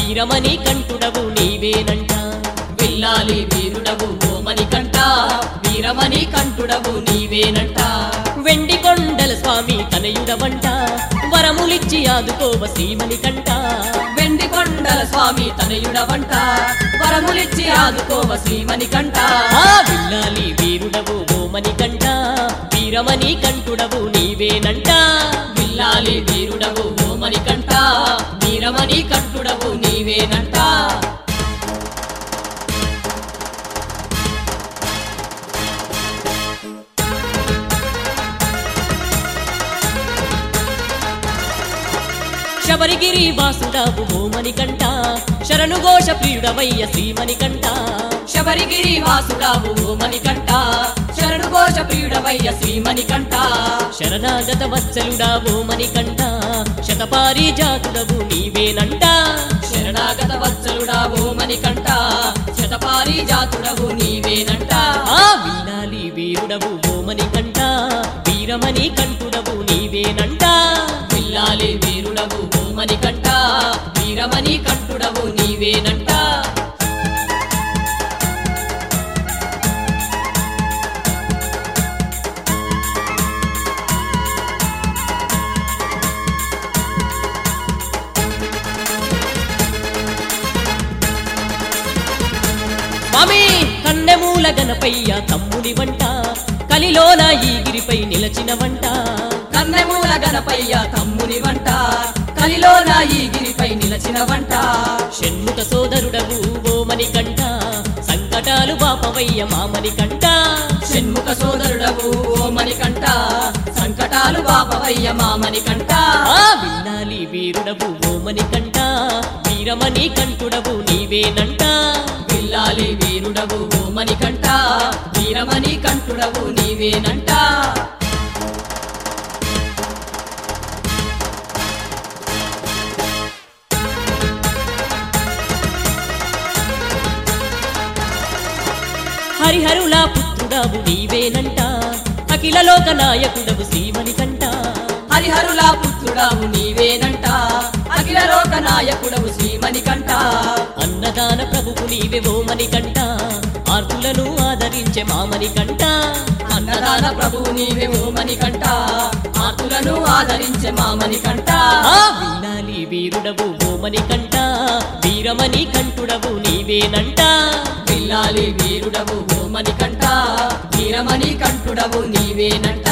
వీరమణి కంటుడవు నీవేనంట విల్లాలి వీరుడవు ఓమని కంట వీరమణి కంఠుడవు నీవేనంట వెండి కొండల స్వామి తనయుడవంట వరములిచ్చి ఆదుకోవ శ్రీమణి కంట వెండి కొండల స్వామి తనయుడవంట వరములిచ్చి ఆదుకోవ శ్రీమణి కంట ఆ విల్లాలి వీరుడవు ఓమని కంట వీరమణి కంటుడవు నీవేనంట విల్లాలి వీరుడవు ఓమని కంట వీరమణి కంఠుడవు నీవేనంట శబరిగిరి వాసుడవు ఓమని కంట శరణు ఘోష ప్రియుడవయ్య శ్రీమణి కంట శబరిగిరి వాసుడావు ఓమని కంట శరణు ఘోష ప్రియుడవయ్య శ్రీమణి కంట శరణాగత వత్సలుడా ఓమని కంట శతపారి జాతుడవు నీవేనంట శరణాగత వత్సలుడా ఓమని కంట శతపారి జాతుడవు నీవేనంట ఆ వీణాలి వీరుడవు ఓమని కంట వీరమణి కంటుడవు నీవేనంట విల్లాలి వీరుడవు ఓమని కంట వీరమణి కంఠుడవు నీవేనంట స్వామి కన్నెమూల గణపయ్య తమ్ముని వంట కలిలోన ఈ గిరిపై నిలచిన వంట కన్నెమూల గణపయ్య తమ్ముని వంట కలిలోన ఈ గిరిపై నిలచిన వంట షణ్ముఖ సోదరుడవు ఓమని కంట సంకటాలు బాపవయ్య మామని కంట షణ్ముఖ సోదరుడవు ఓమని కంట సంకటాలు బాపవయ్య మామని కంట ఆ విన్నాలి వీరుడవు ఓమని కంట వీరమణి కంటుడవు నీవేనంట విల్లాలి వీరుడవు ఓమని కంట వీరమణి కంఠుడవు నీవేనంట హరిహరుల పుత్రుడవు నీవేనంట అఖిల లోక నాయకుడవు శ్రీమణి కంట హరిహరుల పుత్రుడవు నీవేనంట అఖిల లోక నాయకుడవు శ్రీమణి కంట అన్నదాన ప్రభువు నీవే ఓమని కంట ఆర్తులను ఆదరించే మామని కంట అన్నదాన ప్రభువు నీవే ఓమని కంట ఆతులను ఆదరించే మామని కంట ఆ వినాలి వీరుడవు ఓమని కంట వీరమణి కంటుడవు నీవేనంట విల్లాలి వీరుడవు ఓమని కంట వీరమణి కంఠుడవు నీవేనంట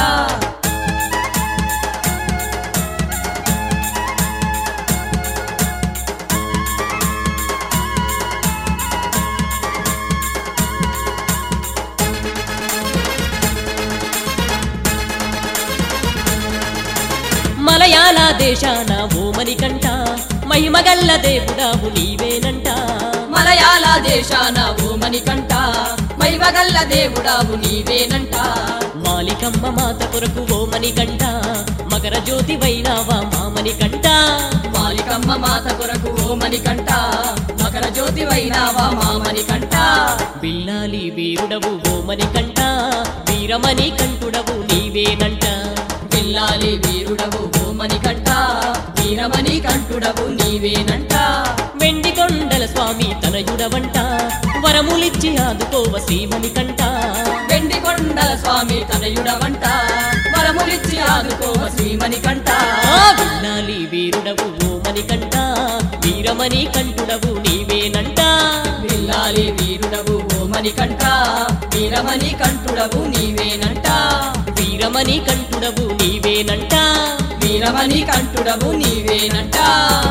మలయాళ దేశాన ఓమని కంట మహిమగల్ల దేవుడావు నీవేనంట మలయాళ దేశాన ఓమని కంట మైవగల్ల దేవుడావు నీవేనంట మాలికమ్మ మాత కొరకు ఓమని కంట మకర జ్యోతి వైనావా మామని కంట మాలికమ్మ మాత కొరకు ఓమని కంట మకర జ్యోతి వైనావా మామని కంట బిల్లాలి వీరుడవు ఓమని కంట వీరమణి కంటుడవు నీవేనంట విల్లాలి వీరుడవు ఓమని కంట వీరమణి కంఠుడవు నీవేనంట వెండి కొండల స్వామి తనయుడవంట వరములిచ్చి ఆదుకోవ శ్రీమణి కంట వెండి కొండల స్వామి తనయుడవంట వరములిచ్చి ఆదుకోవ శ్రీమణి కంట ఆ విన్నాలి వీరుడవు ఓమని కంట వీరమణి కంటుడవు నీవేనంట విల్లాలి వీరుడవు ఓమని కంట వీరమణి కంఠుడవు నీవేనంట వీరమణి కంటుడవు నీవేనంట వీరమణి కంఠుడవు నీవేనంట